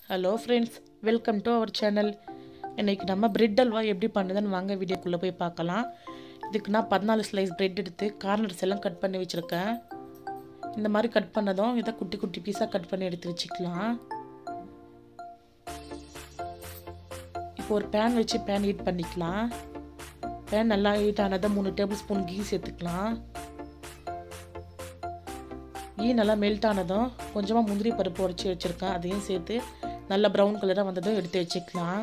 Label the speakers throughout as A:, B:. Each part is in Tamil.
A: hello friends welcome to our channel இன்றைக்கி நம்ம பிரெட் அல்வா எப்படி பண்ணுதுன்னு வாங்க வீடியோக்குள்ளே போய் பார்க்கலாம் இதுக்கு நான் பதினாலு ஸ்லைஸ் பிரெட் எடுத்து கார்னர்ஸ் எல்லாம் கட் பண்ணி வச்சுருக்கேன் இந்த மாதிரி கட் பண்ணதும் இதை குட்டி குட்டி பீஸாக கட் பண்ணி எடுத்து வச்சுக்கலாம் இப்போ ஒரு பேன் வச்சு பேன் ஹீட் பண்ணிக்கலாம் பேன் நல்லா ஹீட் ஆனதை மூணு டேபிள் ஸ்பூன் கீ சேர்த்துக்கலாம் கீ நல்லா மெல்ட் ஆனதும் கொஞ்சமாக முந்திரி பருப்பு உடச்சி வச்சுருக்கேன் அதையும் சேர்த்து நல்லா ப்ரௌன் கலராக வந்ததும் எடுத்து வச்சுக்கலாம்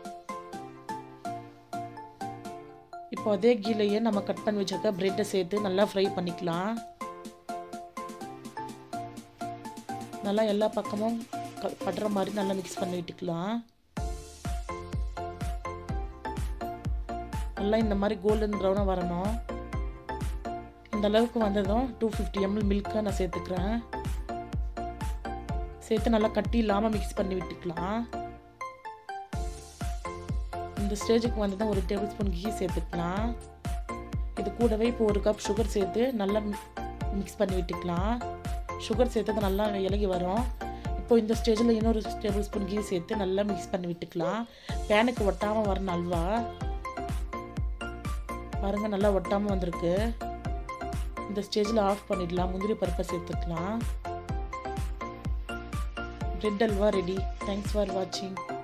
A: இப்போ அதே கீலையே நம்ம கட் பண்ணி வச்சுருக்க ப்ரெட்டை சேர்த்து நல்லா ஃப்ரை பண்ணிக்கலாம் நல்லா எல்லா பக்கமும் படுற மாதிரி நல்லா மிக்ஸ் பண்ணி விட்டுக்கலாம் நல்லா இந்த மாதிரி கோல்டன் ப்ரௌனாக வரணும் இந்த அளவுக்கு வந்ததும் டூ ஃபிஃப்டி எம்எல் மில்க்கை நான் சேர்த்துக்கிறேன் சேர்த்து நல்லா கட்டி இல்லாமல் மிக்ஸ் பண்ணி விட்டுக்கலாம் இந்த ஸ்டேஜுக்கு வந்ததும் ஒரு டேபிள் ஸ்பூன் கீ சேர்த்துக்கலாம் இது கூடவே இப்போ ஒரு கப் சுகர் சேர்த்து நல்லா மிக்ஸ் பண்ணி விட்டுக்கலாம் சுகர் சேர்த்தது நல்லா இலகி வரும் இப்போ இந்த ஸ்டேஜில் இன்னொரு டேபிள் ஸ்பூன் கீ சேர்த்து நல்லா மிக்ஸ் பண்ணி விட்டுக்கலாம் பேனுக்கு ஒட்டாமல் வரணும் அல்வா பாருங்கள் நல்லா ஒட்டாமல் வந்திருக்கு இந்த ஸ்டேஜில் ஆஃப் பண்ணிடலாம் முந்திரி பருப்பை சேர்த்துக்கலாம் bread halwa ready thanks for வாட்சிங்